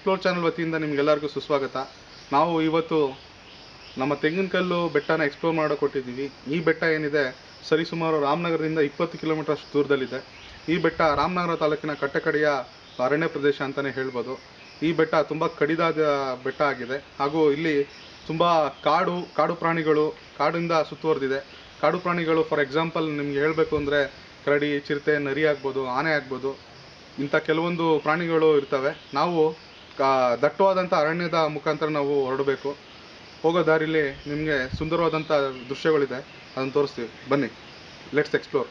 Explore channel ವತಿಯಿಂದ ನಿಮ್ಗೆಲ್ಲರಿಗೂ ಸುಸ್ವಾಗತ ನಾವು ಇವತ್ತು ನಮ್ಮ ತೆಂಗಿನಕಲ್ಲು ಬೆಟ್ಟನ ಎಕ್ಸ್ಪ್ಲೋರ್ ಮಾಡೋ ಕೊಟ್ಟಿದ್ದೀವಿ ಈ ಬೆಟ್ಟ ಏನಿದೆ ಸರಿಸುಮಾರು ರಾಮನಗರದಿಂದ ಇಪ್ಪತ್ತು ಕಿಲೋಮೀಟರ್ ಅಷ್ಟು ದೂರದಲ್ಲಿದೆ ಈ ಬೆಟ್ಟ ರಾಮನಗರ ತಾಲೂಕಿನ ಕಟ್ಟಕಡೆಯ ಅರಣ್ಯ ಪ್ರದೇಶ ಅಂತಲೇ ಹೇಳ್ಬೋದು ಈ ಬೆಟ್ಟ ತುಂಬ ಕಡಿದಾದ ಬೆಟ್ಟ ಆಗಿದೆ ಹಾಗೂ ಇಲ್ಲಿ ತುಂಬ ಕಾಡು ಕಾಡು ಪ್ರಾಣಿಗಳು ಕಾಡಿಂದ ಸುತ್ತುವರೆದಿದೆ ಕಾಡು ಪ್ರಾಣಿಗಳು ಫಾರ್ ಎಕ್ಸಾಂಪಲ್ ನಿಮ್ಗೆ ಹೇಳಬೇಕು ಅಂದರೆ ಕರಡಿ ಚಿರತೆ ನರಿ ಆಗ್ಬೋದು ಆನೆ ಆಗ್ಬೋದು ಇಂಥ ಕೆಲವೊಂದು ಪ್ರಾಣಿಗಳು ಇರ್ತವೆ ನಾವು ಕಾ ದಟ್ಟವಾದಂಥ ಅರಣ್ಯದ ಮುಖಾಂತರ ನಾವು ಹೊರಡಬೇಕು ಹೋಗೋ ದಾರಿಲಿ ನಿಮಗೆ ಸುಂದರವಾದಂಥ ದೃಶ್ಯಗಳಿದೆ ಅದನ್ನು ತೋರಿಸ್ತೀವಿ ಬನ್ನಿ ಲೆಟ್ಸ್ ಎಕ್ಸ್ಪ್ಲೋರ್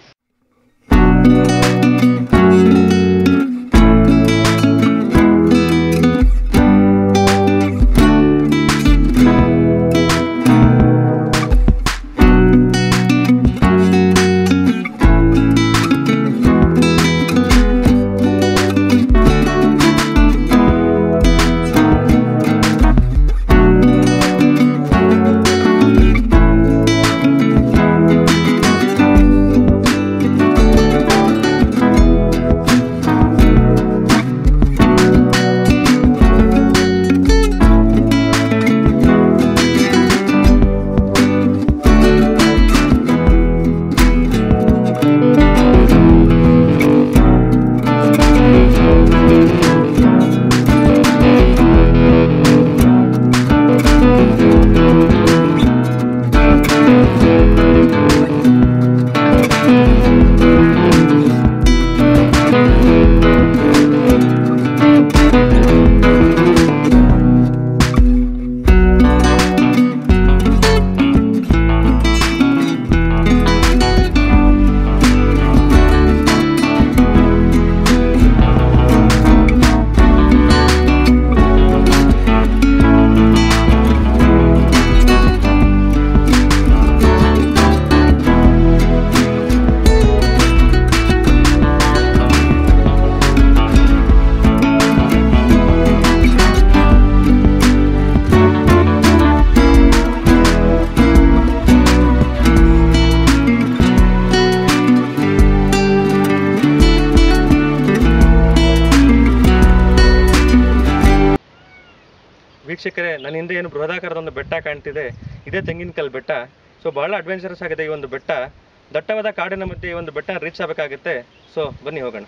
ವೀಕ್ಷಕರೇ ನನ್ನ ಹಿಂದೆ ಏನು ಬೃಹದಾಕಾರದ ಒಂದು ಬೆಟ್ಟ ಕಾಣ್ತಿದೆ ಇದೇ ತೆಂಗಿನಕಲ್ ಬೆಟ್ಟ ಸೊ ಬಹಳ ಅಡ್ವೆಂಚರಸ್ ಆಗಿದೆ ಈ ಒಂದು ಬೆಟ್ಟ ದಟ್ಟವಾದ ಕಾಡಿನ ಮಧ್ಯೆ ಈ ಒಂದು ಬೆಟ್ಟ ರೀಚ್ ಆಗಬೇಕಾಗುತ್ತೆ ಸೊ ಬನ್ನಿ ಹೋಗೋಣ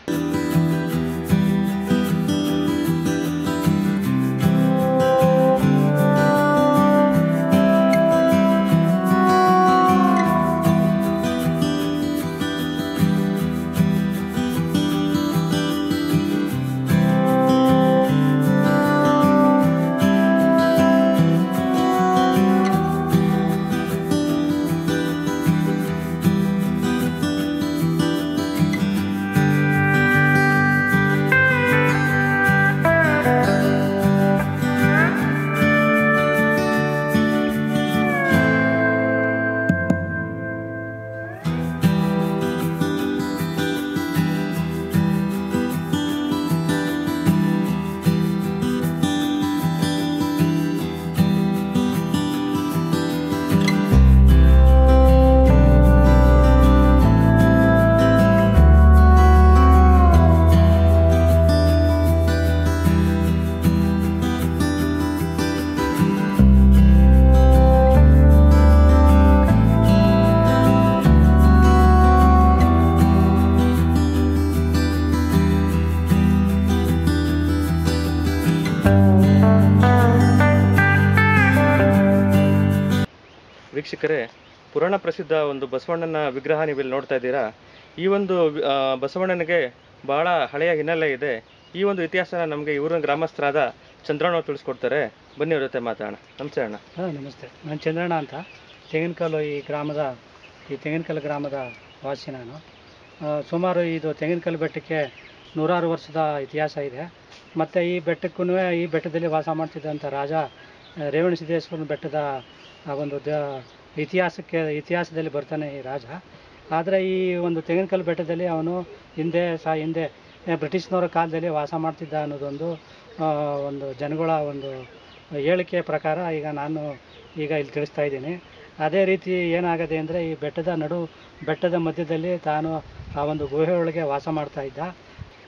ವೀಕ್ಷಕರೇ ಪುರಾಣ ಪ್ರಸಿದ್ಧ ಒಂದು ಬಸವಣ್ಣನ ವಿಗ್ರಹ ನೀವು ಇಲ್ಲಿ ನೋಡ್ತಾ ಇದ್ದೀರಾ ಈ ಒಂದು ಆ, ಬಸವಣ್ಣನಿಗೆ ಬಹಳ ಹಳೆಯ ಹಿನ್ನೆಲೆ ಇದೆ ಈ ಒಂದು ಇತಿಹಾಸನ ನಮಗೆ ಊರಿನ ಗ್ರಾಮಸ್ಥರಾದ ಚಂದ್ರಣ್ಣ ಅವ್ರು ತಿಳಿಸ್ಕೊಡ್ತಾರೆ ಬನ್ನಿ ಅವ್ರ ಜೊತೆ ಮಾತಾಡೋಣ ನಮಸ್ತೆ ಅಣ್ಣ ಹಾಂ ನಮಸ್ತೆ ನಾನು ಚಂದ್ರಣ್ಣ ಅಂತ ತೆಂಗಿನಕಲ್ಲು ಈ ಗ್ರಾಮದ ಈ ತೆಂಗಿನಕಲ್ಲು ಗ್ರಾಮದ ವಾಸಿ ನಾನು ಆ, ಸುಮಾರು ಇದು ತೆಂಗಿನಕಲ್ಲು ಬೆಟ್ಟಕ್ಕೆ ನೂರಾರು ವರ್ಷದ ಇತಿಹಾಸ ಇದೆ ಮತ್ತು ಈ ಬೆಟ್ಟಕ್ಕೂ ಈ ಬೆಟ್ಟದಲ್ಲಿ ವಾಸ ಮಾಡ್ತಿದ್ದಂಥ ರಾಜ ಆ, ರೇವಣ ಸಿದ್ದೇಶ್ವರನ ಬೆಟ್ಟದ ಆ ಒಂದು ದ ಇತಿಹಾಸಕ್ಕೆ ಇತಿಹಾಸದಲ್ಲಿ ಬರ್ತಾನೆ ಈ ರಾಜ ಆದರೆ ಈ ಒಂದು ತೆಂಗಿನಕಲ್ಲು ಬೆಟ್ಟದಲ್ಲಿ ಅವನು ಹಿಂದೆ ಸಹ ಹಿಂದೆ ಆ, ಬ್ರಿಟಿಷ್ನವರ ಕಾಲದಲ್ಲಿ ವಾಸ ಮಾಡ್ತಿದ್ದ ಅನ್ನೋದೊಂದು ಆ, ಒಂದು ಜನಗಳ ಒಂದು ಹೇಳಿಕೆ ಪ್ರಕಾರ ಈಗ ನಾನು ಈಗ ಇಲ್ಲಿ ತಿಳಿಸ್ತಾ ಇದ್ದೀನಿ ಅದೇ ರೀತಿ ಏನಾಗದೆ ಅಂದರೆ ಈ ಬೆಟ್ಟದ ನಡು ಬೆಟ್ಟದ ಮಧ್ಯದಲ್ಲಿ ತಾನು ಆ ಒಂದು ಗುಹೆ ಒಳಗೆ ವಾಸ ಮಾಡ್ತಾ ಇದ್ದ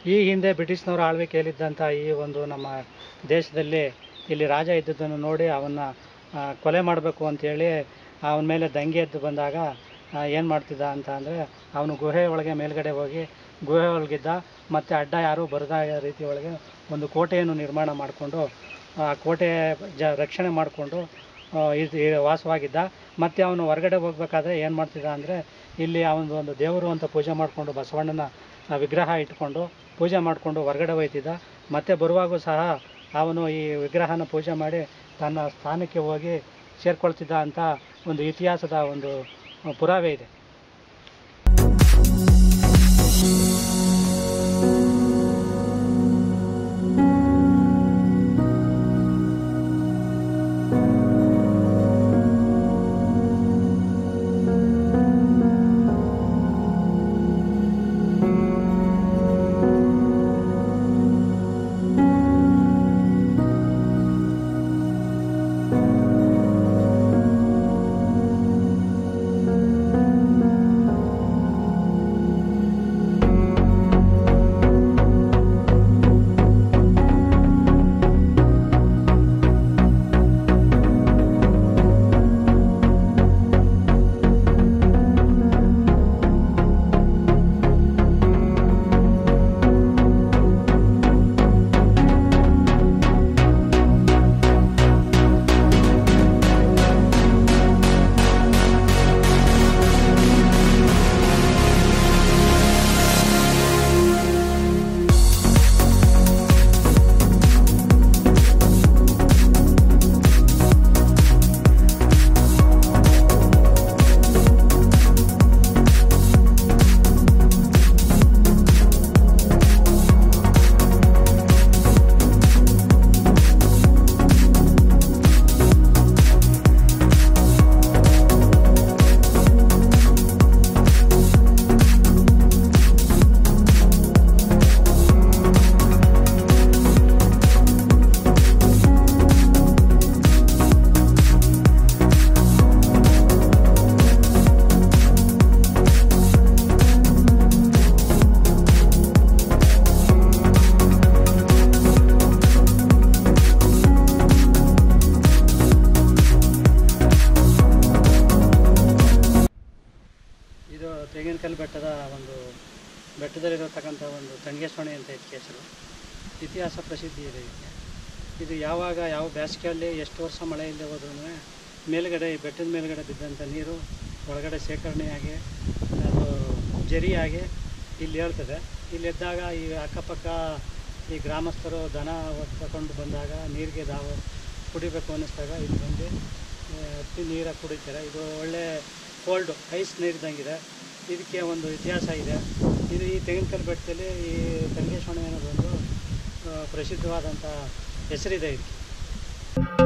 ಈ ಹಿಂದೆ ಬ್ರಿಟಿಷ್ನವರ ಆಳ್ವಿಕೆಯಲ್ಲಿದ್ದಂಥ ಈ ಒಂದು ನಮ್ಮ ದೇಶದಲ್ಲಿ ಇಲ್ಲಿ ರಾಜ ಇದ್ದದ್ದನ್ನು ನೋಡಿ ಅವನ್ನ ಆ, ಕೊಲೆ ಮಾಡಬೇಕು ಅಂತೇಳಿ ಅವನ ಮೇಲೆ ದಂಗೆ ಎದ್ದು ಬಂದಾಗ ಏನು ಮಾಡ್ತಿದ್ದ ಅಂತ ಅಂದರೆ ಅವನು ಗುಹೆ ಒಳಗೆ ಮೇಲ್ಗಡೆ ಹೋಗಿ ಗುಹೆ ಒಳಗಿದ್ದ ಮತ್ತು ಅಡ್ಡ ಯಾರೂ ಬರದ ರೀತಿ ಒಳಗೆ ಒಂದು ಕೋಟೆಯನ್ನು ನಿರ್ಮಾಣ ಮಾಡಿಕೊಂಡು ಆ ಕೋಟೆ ಜ ರಕ್ಷಣೆ ಮಾಡಿಕೊಂಡು ಇದು ವಾಸವಾಗಿದ್ದ ಮತ್ತು ಅವನು ಹೊರಗಡೆ ಹೋಗ್ಬೇಕಾದ್ರೆ ಏನು ಮಾಡ್ತಿದ್ದ ಅಂದರೆ ಇಲ್ಲಿ ಅವನು ಒಂದು ದೇವರು ಅಂತ ಪೂಜೆ ಮಾಡಿಕೊಂಡು ಬಸವಣ್ಣನ ಆ ವಿಗ್ರಹ ಇಟ್ಕೊಂಡು ಪೂಜೆ ಮಾಡಿಕೊಂಡು ಹೊರಗಡೆ ಹೋಯ್ತಿದ್ದ ಮತ್ತೆ ಬರುವಾಗೂ ಸಹ ಅವನು ಈ ವಿಗ್ರಹನ ಪೂಜೆ ಮಾಡಿ ತನ್ನ ಸ್ಥಾನಕ್ಕೆ ಹೋಗಿ ಸೇರ್ಕೊಳ್ತಿದ್ದ ಅಂತ ಒಂದು ಇತಿಹಾಸದ ಒಂದು ಪುರಾವೆ ಇದೆ ಇದು ತೆಂಗಿನಕಲ್ಲು ಬೆಟ್ಟದ ಒಂದು ಬೆಟ್ಟದಲ್ಲಿರತಕ್ಕಂಥ ಒಂದು ತಂಗೇಶ್ವಣಿ ಅಂತ ಇದಕ್ಕೆ ಹೆಸರು ಇತಿಹಾಸ ಪ್ರಸಿದ್ಧಿ ಇದೆ ಇದಕ್ಕೆ ಇದು ಯಾವಾಗ ಯಾವ ಬೇಸಿಗೆಯಲ್ಲಿ ಎಷ್ಟು ವರ್ಷ ಮಳೆ ಇಲ್ಲದೆ ಹೋದ್ರೂ ಮೇಲ್ಗಡೆ ಈ ಬೆಟ್ಟದ ಮೇಲ್ಗಡೆ ಬಿದ್ದಂಥ ನೀರು ಒಳಗಡೆ ಶೇಖರಣೆಯಾಗಿ ಅದು ಜರಿಯಾಗಿ ಇಲ್ಲಿ ಹೇಳ್ತದೆ ಇಲ್ಲಿ ಎದ್ದಾಗ ಈ ಅಕ್ಕಪಕ್ಕ ಈ ಗ್ರಾಮಸ್ಥರು ದನ ತಗೊಂಡು ಬಂದಾಗ ನೀರಿಗೆ ದಾವ ಕುಡಿಬೇಕು ಅನ್ನಿಸ್ದಾಗ ಇಲ್ಲಿ ಬಂದು ಆ, ಹತ್ತಿ ನೀರ ಕುಡಿತಾರೆ ಇದು ಒಳ್ಳೆ ಕೋಲ್ಡ್ ಐಸ್ ನೀರಿದ್ದಂಗಿದೆ ಇದಕ್ಕೆ ಒಂದು ಇತಿಹಾಸ ಇದೆ ಇದು ಈ ತೆಂಗಿನಕಲ್ಲು ಬೆಟ್ಟದಲ್ಲಿ ಈ ತಂಗೇಶ್ವರ ಅನ್ನೋದೊಂದು ಆ, ಪ್ರಸಿದ್ಧವಾದಂಥ ಹೆಸರಿದೆ ಇದಕ್ಕೆ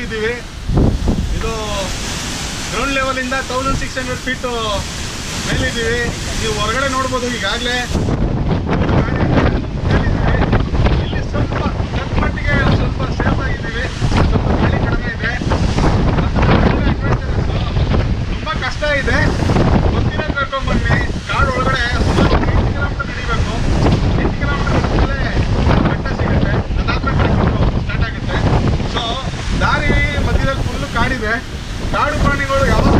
ಇದ್ದೀವಿ ಇದು ಗ್ರೌಂಡ್ ಲೆವೆಲಿಂದ ತೌಸಂಡ್ ಸಿಕ್ಸ್ ಹಂಡ್ರೆಡ್ ಫೀಟು ಮೇಲಿದ್ದೀವಿ ನೀವು ಹೊರಗಡೆ ನೋಡ್ಬೋದು ಈಗಾಗಲೇ ಇಲ್ಲಿ ಸ್ವಲ್ಪ ಸ್ವಲ್ಪ ಮಟ್ಟಿಗೆ ಸ್ವಲ್ಪ ಸೇಫ್ ಆಗಿದ್ದೀವಿ ಸ್ವಲ್ಪ ಗಾಳಿ ಕಡಿಮೆ ಇದೆ ಮತ್ತು ಒಳ್ಳೆ adventures. ತುಂಬಾ ಕಷ್ಟ ಇದೆ ಒಂದಿನ ಕರ್ಕೊಂಡ್ಬನ್ನಿ ಕಾಡು ಒಳಗಡೆ ಸುಮಾರು ಒಂದು ಎಂಟು ಕಿಲೋಮೀಟರ್ ನಡಿಬೇಕು ಎಂಟು ಕಿಲೋಮೀಟರ್ ಮೇಲೆ ಬೆಟ್ಟ ಸಿಗುತ್ತೆ ಅದಾದ್ಮೇಲೆ ಸ್ಟಾರ್ಟ್ ಆಗುತ್ತೆ ಸೊ ದಾರಿ ಮಧ್ಯದಲ್ಲಿ ಫುಲ್ಲು ಕಾಡಿದೆ ಕಾಡು ಪ್ರಾಣಿಗಳು ಯಾವಾಗ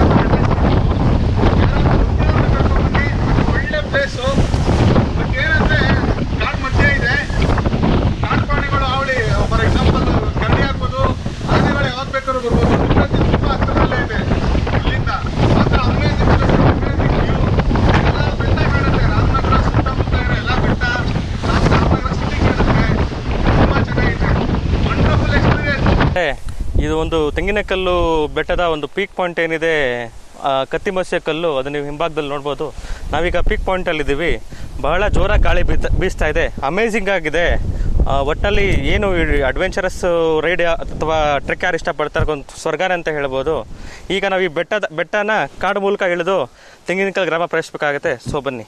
ಕರ್ಕೊಂಡ್ಬನ್ನಿ ಒಳ್ಳೆ ಪ್ಲೇಸು ಬಟ್ ಏನಂದ್ರೆ ಕಾಡು ಮಧ್ಯೆ ಇದೆ ಕಾಡು ಪ್ರಾಣಿಗಳು ಅವಳಿ ಫಾರ್ ಎಕ್ಸಾಂಪಲ್ ಕರಡಿ ಆಗ್ಬೋದು ಆನೆಗಳು ಯಾವಾಗ ಬೇಕಾದ್ರೂ ಬರ್ಬೋದು ತಿರುಪತಿ ತುಂಬಾ ಹತ್ರದಲ್ಲೇ ಇದೆ ಇಲ್ಲಿಂದ ಮಾತ್ರ ಅಮೇಜಿಂಗ್ ಅಮೇಜಿಂಗ್ ವ್ಯೂ ಎಲ್ಲ ಬೆಟ್ಟ ಕಾಣುತ್ತೆ ರಾಮನಗರ ಸುತ್ತಮುತ್ತ ಇರೋ ಎಲ್ಲ ಬೆಟ್ಟ ರಾಮ- ರಾಮನಗರ ಸಿಟಿ ಕಾಣುತ್ತೆ ತುಂಬಾ ಚೆನ್ನಾಗಿದೆ ವಂಡರ್ಫುಲ್ ಎಕ್ಸ್ಪೀರಿಯನ್ಸ್ ಮತ್ತೆ ಇದು ಒಂದು ತೆಂಗಿನಕಲ್ಲು ಬೆಟ್ಟದ ಒಂದು ಪೀಕ್ ಪಾಯಿಂಟ್ ಏನಿದೆ ಆ, ಕತ್ತಿ ಮತ್ಸ್ಯ ಕಲ್ಲು ಅದು ನೀವು ಹಿಂಭಾಗದಲ್ಲಿ ನೋಡ್ಬೋದು ನಾವೀಗ ಪೀಕ್ ಪಾಯಿಂಟಲ್ಲಿ ಇದ್ದೀವಿ ಬಹಳ ಜೋರಾಗಿ ಗಾಳಿ ಬೀತ ಬೀಸ್ತಾ ಇದೆ ಅಮೇಝಿಂಗ್ ಆಗಿದೆ ಆ, ಒಟ್ಟಿನಲ್ಲಿ ಏನು ಅಡ್ವೆಂಚರಸ್ ರೈಡ್ ಅಥವಾ ಟ್ರೆಕ್ ಯಾರು ಇಷ್ಟಪಡ್ತಾರೆ ಒಂದು ಸ್ವರ್ಗನೇ ಅಂತ ಹೇಳ್ಬೋದು ಈಗ ನಾವು ಈ ಬೆಟ್ಟದ ಬೆಟ್ಟನ ಕಾಡು ಮೂಲಕ ಇಳಿದು ತೆಂಗಿನಕಲ್ ಗ್ರಾಮ ಪ್ರವೇಶಿಸಬೇಕಾಗುತ್ತೆ ಸೊ ಬನ್ನಿ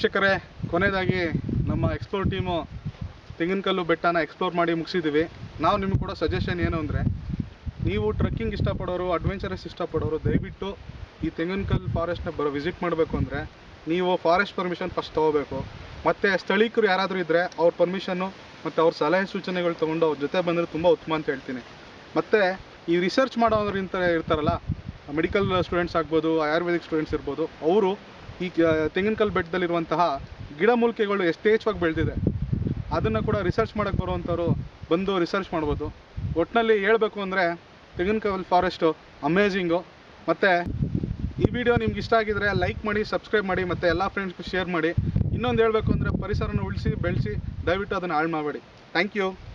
ವೀಕ್ಷಕರೇ ಕೊನೆಯದಾಗಿ ನಮ್ಮ ಎಕ್ಸ್ಪ್ಲೋರ್ ಟೀಮು ತೆಂಗಿನಕಲ್ಲು ಬೆಟ್ಟನ ಎಕ್ಸ್ಪ್ಲೋರ್ ಮಾಡಿ ಮುಗಿಸಿದ್ದೀವಿ ನಾವು ನಿಮ್ಗೆ ಕೂಡ ಸಜೆಷನ್ ಏನು ಅಂದರೆ ನೀವು ಟ್ರೆಕ್ಕಿಂಗ್ ಇಷ್ಟಪಡೋರು ಅಡ್ವೆಂಚರಸ್ ಇಷ್ಟಪಡೋರು ದಯವಿಟ್ಟು ಈ ತೆಂಗಿನಕಲ್ಲು ಫಾರೆಸ್ಟ್ನ ಬರೋ ವಿಸಿಟ್ ಮಾಡಬೇಕು ಅಂದರೆ ನೀವು ಫಾರೆಸ್ಟ್ ಪರ್ಮಿಷನ್ ಫಸ್ಟ್ ತೊಗೋಬೇಕು ಮತ್ತು ಸ್ಥಳೀಕರು ಯಾರಾದರೂ ಇದ್ದರೆ ಅವ್ರ ಪರ್ಮಿಷನ್ನು ಮತ್ತು ಅವ್ರ ಸಲಹೆ ಸೂಚನೆಗಳು ತೊಗೊಂಡು ಅವ್ರ ಜೊತೆ ಬಂದರೆ ತುಂಬ ಉತ್ತಮ ಅಂತ ಹೇಳ್ತೀನಿ ಮತ್ತು ಈ ರಿಸರ್ಚ್ ಮಾಡೋರು ಇಂಥ ಇರ್ತಾರಲ್ಲ ಮೆಡಿಕಲ್ ಸ್ಟೂಡೆಂಟ್ಸ್ ಆಗ್ಬೋದು ಆಯುರ್ವೇದಿಕ್ ಸ್ಟೂಡೆಂಟ್ಸ್ ಇರ್ಬೋದು ಅವರು ಈ ಕ- ತೆಂಗಿನಕಲ್ಲು ಬೆಟ್ಟದಲ್ಲಿರುವಂತಹ ಗಿಡಮೂಲಿಕೆಗಳು ಯಥೇಚ್ಛವಾಗಿ ಬೆಳೆದಿದೆ ಅದನ್ನು ಕೂಡ ರಿಸರ್ಚ್ ಮಾಡೋಕ್ಕೆ ಬರುವಂಥವ್ರು ಬಂದು ರಿಸರ್ಚ್ ಮಾಡ್ಬೋದು ಒಟ್ಟಿನಲ್ಲಿ ಹೇಳಬೇಕು ಅಂದರೆ ತೆಂಗಿನಕಲ್ ಫಾರೆಸ್ಟು ಅಮೇಝಿಂಗು ಮತ್ತು ಈ ವಿಡಿಯೋ ನಿಮ್ಗೆ ಇಷ್ಟ ಆಗಿದ್ರೆ ಲೈಕ್ ಮಾಡಿ ಸಬ್ಸ್ಕ್ರೈಬ್ ಮಾಡಿ ಮತ್ತು ಎಲ್ಲ ಫ್ರೆಂಡ್ಸ್ಗೂ ಶೇರ್ ಮಾಡಿ ಇನ್ನೊಂದು ಹೇಳಬೇಕು ಅಂದರೆ ಪರಿಸರನ ಉಳಿಸಿ ಬೆಳೆಸಿ ದಯವಿಟ್ಟು ಅದನ್ನು ಹಾಳು ಮಾಡಬೇಡಿ ಥ್ಯಾಂಕ್ ಯು